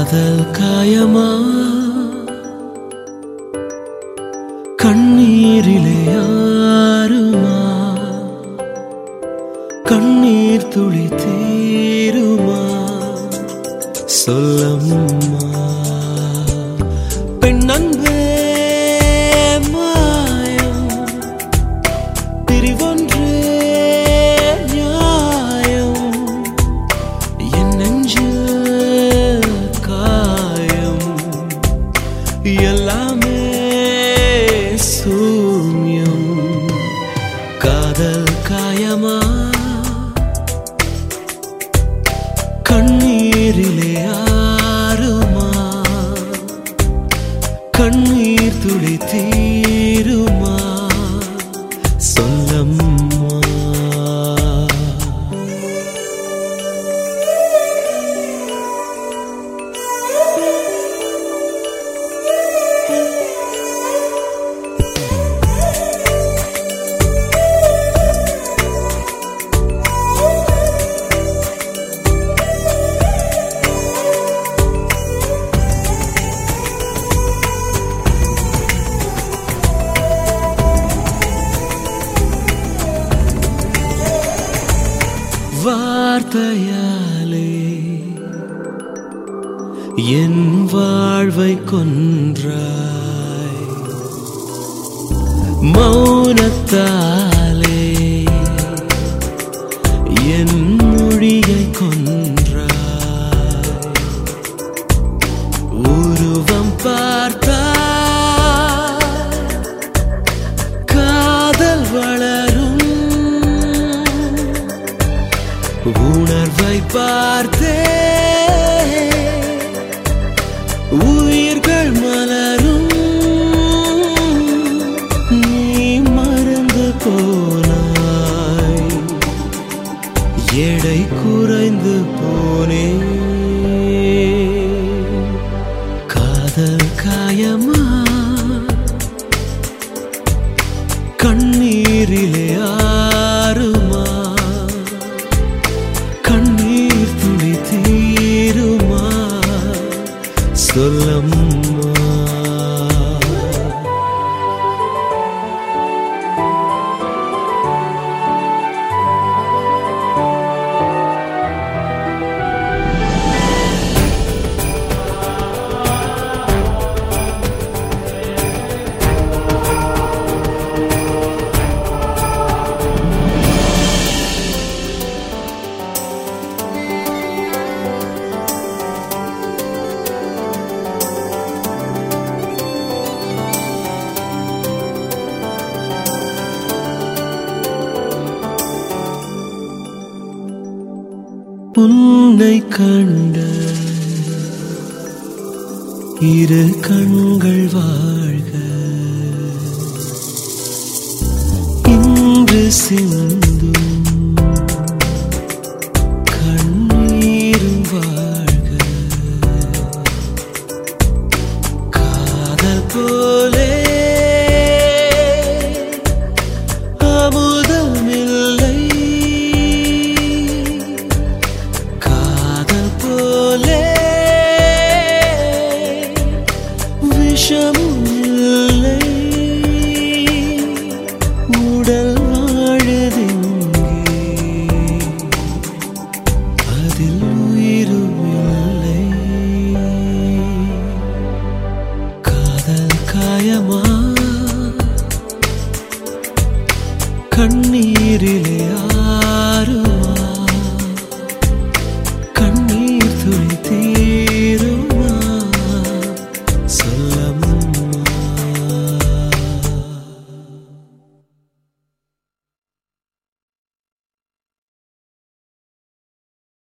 காதல் காயமா கண்ணீரிலே ஆறுமா கண்ணீர் துளி தீருமா சொல்லம்மா பெண்ணன்பே மாயம் பிரிவொன்றே நியாயம் என் நெஞ்சில் காயம் எல்லாமே சூன்யம் காதல் காயமா கண்ணீரிலே ஆறுமா கண்ணீர் துளி தீருமா சொல்லம்மா வார்த்தையாலே என் வாழ்வை கொன்றாய் மௌனத்தாலே என் மொழியை கொன்றாய் உருவம் பார்த்தாய் காதல் வளரும் உணர்வை பார்த்தே உயிர்கள் மலரும் நீ மறந்து போனாய் எடை குறைந்து போனே காதல் காயமா கண்ணீரிலே ஆறுமா கண்ணீர் துளி தீருமா சொல்லம்மா உன்னை கண்ட இரு கண்கள் வாழ்க இன்று சிந்தும் கண்ணீரும் வாழ்க காதல் போலே அமுதமில்லை காதல் போலே விஷமும் இல்லை உடல் வாழுதிங்கே அதில் உயிரும் இல்லை காதல் காயமா கண்ணீரிலே ஆறுமா